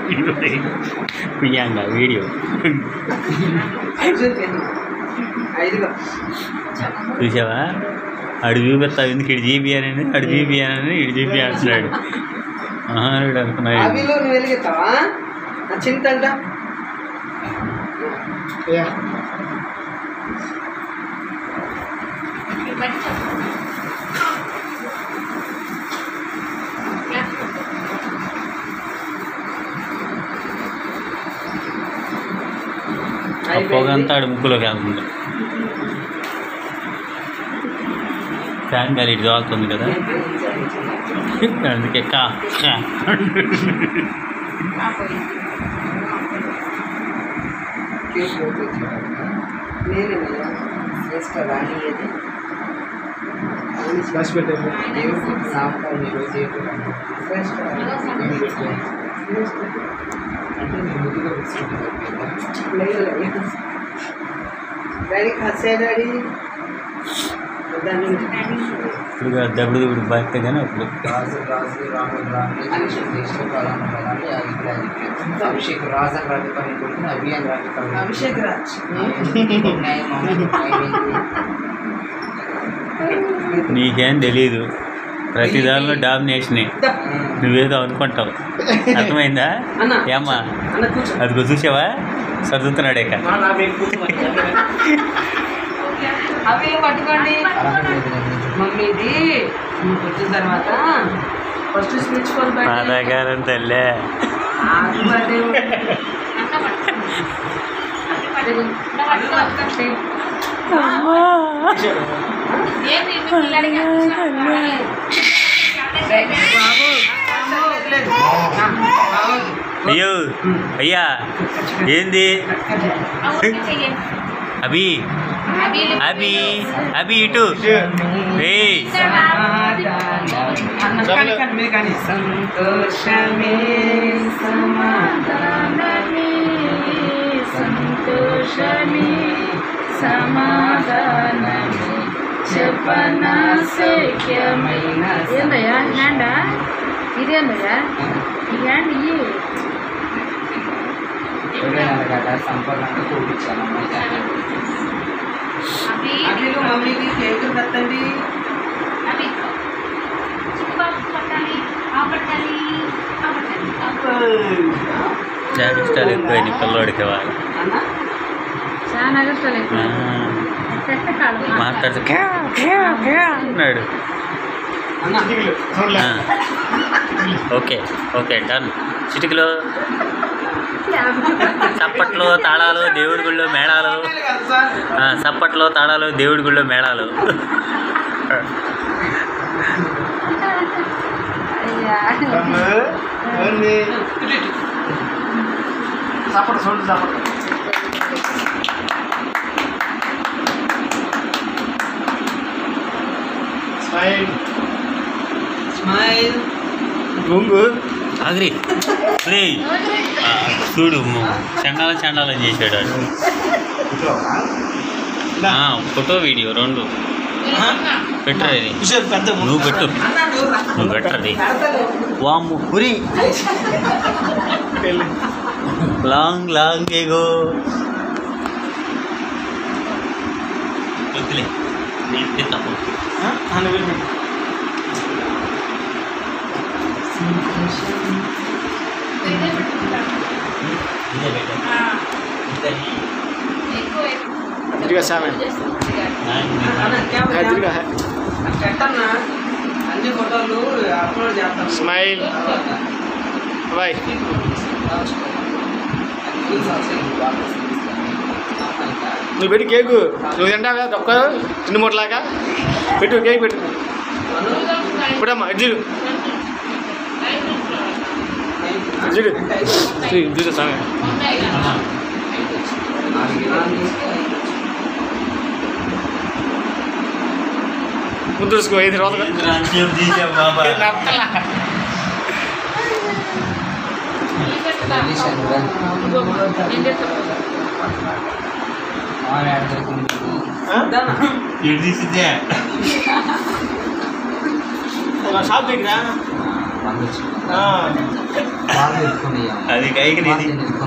Priyanka video ఐదుగా చూసావా అడు చూపిస్తావు ఎందుకు ఇటు చూపియానని అడు చూపియానని ఇటు చూపి అంటున్నాడు మహానుడు అనుకున్నాడు అవిలో నువ్వు వెలిగిస్తావా ఆ చింతంట ఆ పొగంతా ఆడు ముక్కులోకి వెళ్తుంది ఫ్యాన్ గాలి ఇటు తాగుతుంది కదా అందుకే కా కా. నేనేనయ్యా వేసుకో రాని అది రాసి పెట్టారు దేవుడికి సాంపాలు ఈరోజు దేవుడు వేసుకో అంటే నేను ముందుగా తీసుకుంటాను లేదు డాడీ ఖర్చే డాడీ దాన్ని ఇప్పుడు దెబ్బడు దిగుడు బాగుతుంది కానీ అప్పుడు రాజు రాజు రాముడు రాముడు అభిషేక్ దేశ ప్రధాన ప్రధాని ఆదిత్య ఆదిత్య అభిషేక్ రాజు అని రాజు పని కొడుకుని అభియాన్ రాజు పని అభిషేక్ రాజ్ న్యాయం అమలు, న్యాయం నీకేం తెలీదు ప్రతి దానిలో డామినేషనే నువ్వేదో అనుకుంటావు అర్థమైందా అన్న. ఏమ్మా అన్న కూర్చో అదిగో చూసావా చదువుతున్నాడే ఇక మా నా పేరు కూర్చో అవి పట్టుకోండి మమ్మీది నువ్వు వచ్చిన తర్వాత ఫస్ట్ స్పీచ్ ఫోన్ మాదాగారం తల్లే అయ్యో అయ్యా ఏంది అభి అభి అభి ఇటు ఏయ్ సంతోషమే సమాధానమే సంతోషమే సమాధానమే చెప్పన శక్యమైన ఏందయ్యా హ్యాండా ఇదేందయ్యా ఈ హ్యాండ్ ఇయ్యి సంపూర్ణంగా చూపించాను అమ్మాయి అభిలు మమ్మీకి కేకులు కట్టండి డాడీ స్టార్ ఎక్కువైంది పిల్లోడికి వాళ్ళు అన్న చాలా కష్టాలు ఎక్కువ పెట్ట కాదు మాట్లాడుతూ "క్యా, క్యా, క్యా" అన్నాడు అన్న ఆ. ఓకే ఓకే డన్ చిటికలో చప్పట్లు తాళాలు దేవుడి గుళ్ళో మేళాలు ఆ, చప్పట్లు తాళాలు దేవుడి గుళ్ళో మేళాలు అయ్యా సపోర్ట్ చూడు సపోర్ట్ స్మైల్ స్మైల్ గుంగు ఆగ్రి రేయ్. ఆ, చూడు చండాలం చండాలం చేశాడు వాడు. ఆ, ఫోటో వీడియో రెండు పెట్టరా ఇది పెద్ద నువ్వు పెట్టు అన్నాడు నువ్వు పెట్టది కడతలే వాము పురి లాంగ్ లాంగ్ ఏగో వద్దులే నేను తింటాను ఇదే పెట్టు. ఇదే. ఇదిగా సామెన్ అన్న కెమెరా ఇదిగా పెట్టన్నా అన్ని ఫోటోలు అప్లోడ్ చేస్తాను స్మైల్ బాయ్ నువ్వు పెట్టి కేకు నువ్వు తింటావా ఒక్క చిన్న మూటలాగా పెట్టు కేక్ పెట్టు ఇప్పుడమ్మా ఇటు చూడు ఇటు చూడు చూ- చూడు సామె ముద్దు చూసుకో ఐదు రోజులు రాజ్యం తీసావు బాబా ఇది తీసిద్దే షాప్ దగ్గర ఆ. అది కైకి నీది